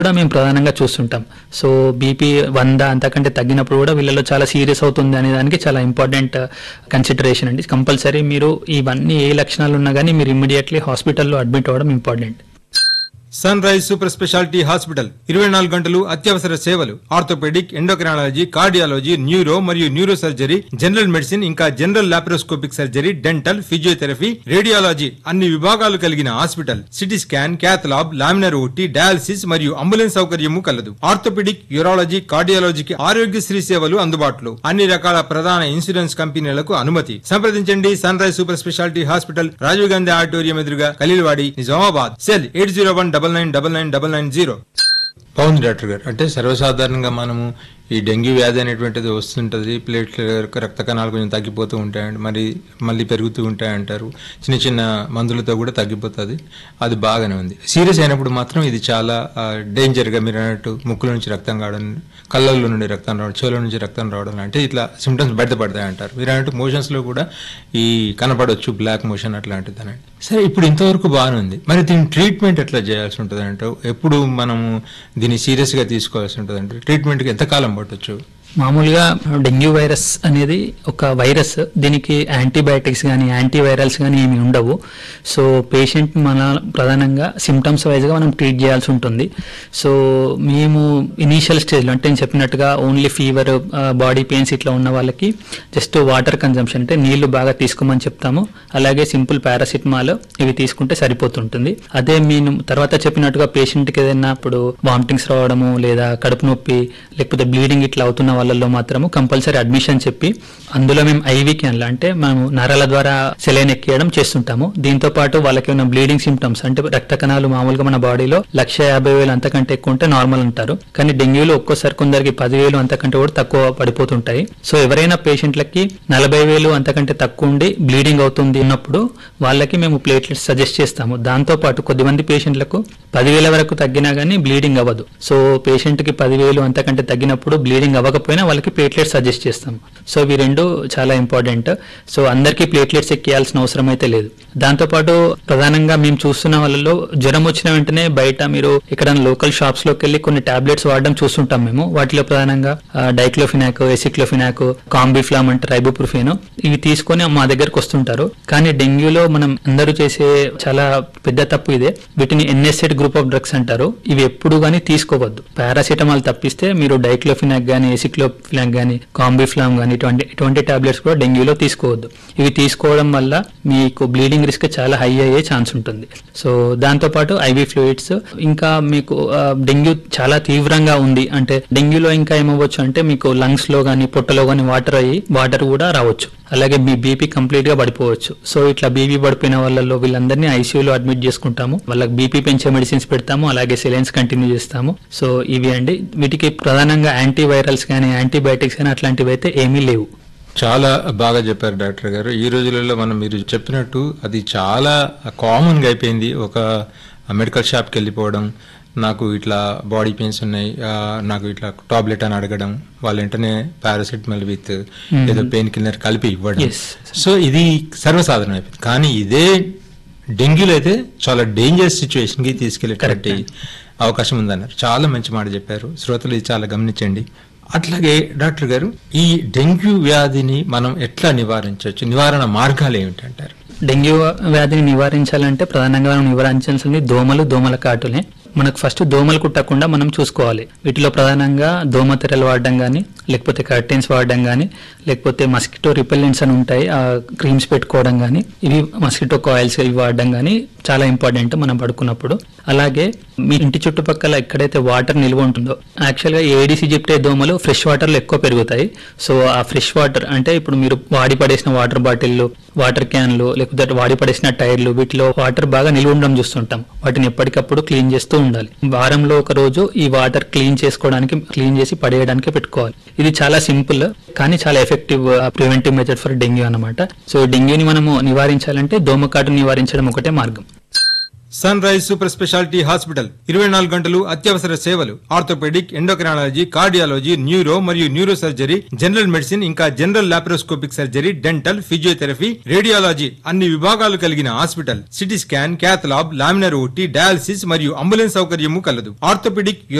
కూడా మేము ప్రధానంగా చూస్తుంటాం సో బీపీ వంద అంతకంటే తగ్గినప్పుడు కూడా వీళ్ళలో చాలా సీరియస్ అవుతుంది అనే దానికి చాలా ఇంపార్టెంట్ కన్సిడరేషన్ అండి కంపల్సరీ మీరు ఇవన్నీ ఏ లక్షణాలు ఉన్నా కానీ మీరు ఇమ్మీడియట్లీ హాస్పిటల్లో అడ్మిట్ అవ్వడం important Sunrise super speciality hospital ఇరవై నాలుగు గంటలు అత్యవసర సేవలు ఆర్థోపెడిక్ ఎండోక్రాలజీ కార్డియాలజీ న్యూరో మరియు న్యూరో సర్జరీ జనరల్ మెడిసిన్ ఇంకా general laparoscopic surgery dental physiotherapy radiology అన్ని విభాగాలు కలిగిన hospital CT scan cath lab laminar OT dialysis మరియు అంబులెన్స్ సౌకర్యము కలదు ఆర్థోపెడిక్ యూరాలజీ కార్డియాలజీకి ఆరోగ్యశ్రీ సేవలు అందుబాటులో అన్ని రకాల ప్రధాన ఇన్సూరెన్స్ కంపెనీలకు అనుమతి సంప్రదించండి Sunrise super speciality hospital Rajiv Gandhi auditorium ఎదురుగా Khaleelwadi Nizamabad cell eight zero one double nine double nine double nine zero బాగుంది డాక్టర్ గారు అంటే సర్వసాధారణంగా మనము ఈ డెంగ్యూ వ్యాధి అనేటువంటిది వస్తుంటుంది ప్లేట్ల రక్త కణాలు కొంచెం తగ్గిపోతూ ఉంటాయండి మరి మళ్ళీ పెరుగుతూ ఉంటాయి అంటారు చిన్న చిన్న మందులతో కూడా తగ్గిపోతుంది అది బాగానే ఉంది సీరియస్ అయినప్పుడు మాత్రం ఇది చాలా డేంజర్గా మీరు అన్నట్టు ముక్కుల నుంచి రక్తం కావడం కళ్ళల్లో నుండి రక్తం రావడం చెవుల నుంచి రక్తం రావడం అంటే ఇట్లా సిమ్టమ్స్ బయటపడతాయి అంటారు మీరు అన్నట్టు మోషన్స్లో కూడా ఈ కనపడవచ్చు బ్లాక్ మోషన్ అట్లాంటిది అని సరే ఇప్పుడు ఇంతవరకు బాగానే ఉంది మరి దీని ట్రీట్మెంట్ ఎట్లా చేయాల్సి ఉంటుంది అంటే ఎప్పుడు మనము దీన్ని సీరియస్గా తీసుకోవాల్సి ఉంటుంది అంటే ట్రీట్మెంట్కి ఎంతకాలం పట్టొచ్చు మామూలుగా డెంగ్యూ వైరస్ అనేది ఒక వైరస్ దీనికి యాంటీబయాటిక్స్ కానీ యాంటీవైరల్స్ కానీ ఏమి ఉండవు సో పేషెంట్ మన ప్రధానంగా సిమ్టమ్స్ వైజ్గా మనం ట్రీట్ చేయాల్సి ఉంటుంది సో మేము ఇనీషియల్ స్టేజ్లో అంటే నేను చెప్పినట్టుగా ఓన్లీ ఫీవర్ బాడీ పెయిన్స్ ఇట్లా ఉన్న వాళ్ళకి జస్ట్ వాటర్ కన్జంప్షన్ అంటే నీళ్లు బాగా తీసుకోమని చెప్తాము అలాగే సింపుల్ పారాసిటమాల్ ఇవి తీసుకుంటే సరిపోతుంటుంది అదే నేను తర్వాత చెప్పినట్టుగా పేషెంట్కి ఏదైనా ఇప్పుడు వామిటింగ్స్ రావడము లేదా కడుపు నొప్పి లేకపోతే బ్లీడింగ్ ఇట్లా అవుతున్న వాళ్ళల్లో మాత్రము కంపల్సరీ అడ్మిషన్ చెప్పి అందులో మేము ఐవి క్యాన్లు అంటే మేము నరాల ద్వారా సెలైన్ ఎక్కియడం చేస్తుంటాము దీంతో పాటు వాళ్ళకి ఉన్న బ్లీడింగ్ సిమ్టమ్స్ అంటే రక్త కణాలు మామూలుగా మన బాడీలో లక్ష యాభై వేలు అంతకంటే ఎక్కువ ఉంటే నార్మల్ ఉంటారు కానీ డెంగ్యూలో ఒక్కోసారి కొందరికి పదివేలు అంతకంటే కూడా తక్కువ పడిపోతుంటాయి సో ఎవరైనా పేషెంట్లకి నలభై వేలు అంతకంటే తక్కువ ఉండి బ్లీడింగ్ అవుతుంది అన్నప్పుడు వాళ్ళకి మేము ప్లేట్లెట్స్ సజెస్ట్ చేస్తాము దాంతో పాటు కొద్దిమంది పేషెంట్లకు పదివేల వరకు తగ్గినా కానీ బ్లీడింగ్ అవ్వదు సో పేషెంట్ కి పదివేలు అంతకంటే తగ్గినప్పుడు బ్లీడింగ్ అవ్వకపోయినా వాళ్ళకి ప్లేట్లెట్స్ సజెస్ట్ చేస్తాం సో ఇవి రెండు చాలా ఇంపార్టెంట్ సో అందరికీ ప్లేట్లెట్స్ ఎక్కియాల్సిన అవసరం అయితే లేదు దాంతో పాటు ప్రధానంగా మేము చూస్తున్న వాళ్ళలో జ్వరం వచ్చిన వెంటనే బయట మీరు ఇక్కడ లోకల్ షాప్స్ లోకి వెళ్ళి కొన్ని టాబ్లెట్స్ వాడడం చూస్తుంటాం మేము వాటిలో ప్రధానంగా డైక్లోఫినాక్ ఎసిక్లోఫినాక్ కాంబిఫ్లామ్ అంటే రైబోప్రూఫిన్ ఇవి తీసుకొని మా దగ్గరకు వస్తుంటారు కానీ డెంగ్యూలో మనం అందరూ చేసే చాలా పెద్ద తప్పు ఇదే వీటిని ఎన్ఎస్ఎడ్ గ్రూప్ ఆఫ్ డ్రగ్స్ అంటారు ఇవి ఎప్పుడు కానీ తీసుకోవద్దు పారాసిటమాల్ తప్పిస్తే మీరు డైక్లోఫినాక్ గానీ ఎసిక్లోఫినాక్ గానీ కాంబిఫ్లామ్ గానీ ఇటువంటి ఇటువంటి టాబ్లెట్స్ కూడా డెంగ్యూలో తీసుకోవద్దు ఇవి తీసుకోవడం వల్ల మీకు బ్లీడింగ్ రిస్క్ చాలా హై అయ్యే ఛాన్స్ ఉంటుంది సో దాంతో పాటు ఐవి ఫ్లూయిడ్స్ ఇంకా మీకు ఆ, డెంగ్యూ చాలా తీవ్రంగా ఉంది అంటే డెంగ్యూలో ఇంకా ఏమవ్వచ్చు అంటే మీకు లంగ్స్ లో గానీ పొట్టలో గానీ వాటర్ అయ్యి వాటర్ కూడా రావచ్చు అలాగే మీ బీపీ కంప్లీట్ గా పడిపోవచ్చు సో ఇట్లా బీపీ పడిపోయిన వాళ్ళలో వీళ్ళందరినీ ఐసీయూలో అడ్మిట్ చేసుకుంటాము వాళ్ళకి బీపీ పెంచే మెడిసిన్స్ పెడతాము అలాగే సిలైన్స్ కంటిన్యూ చేస్తాము సో ఇవి అండి వీటికి ప్రధానంగా యాంటీవైరల్స్ కానీ యాంటీబయాటిక్స్ కానీ అట్లాంటివి అయితే ఏమీ లేవు చాలా బాగా చెప్పారు డాక్టర్ గారు ఈ రోజులలో మనం మీరు చెప్పినట్టు అది చాలా కామన్గా అయిపోయింది ఒక మెడికల్ షాప్కి వెళ్ళిపోవడం నాకు ఇట్లా బాడీ పెయిన్స్ ఉన్నాయి ఆ, నాకు ఇట్లా టాబ్లెట్ అని అడగడం వాళ్ళ వెంటనే పారాసిటమాల్ విత్ ఏదో పెయిన్ కిల్లర్ కలిపి ఇవ్వడం Yes. సో ఇది సర్వసాధారణం అయిపోయింది కానీ ఇదే డెంగ్యూలో అయితే చాలా డేంజరస్ సిచ్యువేషన్ కి తీసుకెళ్లేటువంటి అవకాశం ఉందన్నారు చాలా మంచి మాట చెప్పారు శ్రోతలు ఇది చాలా గమనించండి అట్లాగే డాక్టర్ గారు ఈ డెంగ్యూ వ్యాధిని మనం ఎట్లా నివారించవచ్చు నివారణ మార్గాలు ఏమిటంటారు డెంగ్యూ వ్యాధిని నివారించాలంటే ప్రధానంగా మనం నివారించాల్సింది దోమలు దోమల కాటులే మనకు ఫస్ట్ దోమలు కుట్టకుండా మనం చూసుకోవాలి వీటిలో ప్రధానంగా దోమ తెరలు వాడడం కానీ లేకపోతే కర్టెన్స్ వాడడం కానీ లేకపోతే మస్కిటో రిపెల్లెంట్స్ అని ఉంటాయి ఆ క్రీమ్స్ పెట్టుకోవడం కానీ ఇవి మస్కిటో కాయిల్స్ ఇవి వాడడం కానీ చాలా ఇంపార్టెంట్ మనం పడుకున్నప్పుడు అలాగే మీ ఇంటి చుట్టుపక్కల ఎక్కడైతే వాటర్ నిల్వ ఉంటుందో యాక్చువల్గా ఏడీసీ జిప్టే దోమలు ఫ్రెష్ వాటర్లో ఎక్కువ పెరుగుతాయి సో ఆ ఫ్రెష్ వాటర్ అంటే ఇప్పుడు మీరు వాడి పడేసిన వాటర్ బాటిల్లు వాటర్ క్యాన్లు లేకపోతే వాడి పడేసిన టైర్లు వీటిలో వాటర్ బాగా నిల్వ ఉండడం చూస్తుంటాం వాటిని ఎప్పటికప్పుడు క్లీన్ చేస్తూ ఉండాలి వారంలో ఒక రోజు ఈ వాటర్ క్లీన్ చేసుకోవడానికి క్లీన్ చేసి పడేయడానికి పెట్టుకోవాలి ఇది చాలా సింపుల్ కానీ చాలా effective preventive method for dengue అన్నమాట సో డెంగ్యూని మనము నివారించాలంటే దోమకాటు నివారించడం ఒకటే మార్గం Sunrise super speciality hospital ఇరవై నాలుగు గంటలు అత్యవసర సేవలు ఆర్థోపెడిక్ ఎండోక్రాలజీ కార్డియాలజీ న్యూరో మరియు న్యూరో సర్జరీ జనరల్ మెడిసిన్ ఇంకా general laparoscopic surgery dental physiotherapy radiology అన్ని విభాగాలు కలిగిన hospital CT scan cath lab laminar OT dialysis మరియు అంబులెన్స్ సౌకర్యము కలదు ఆర్థోపెడిక్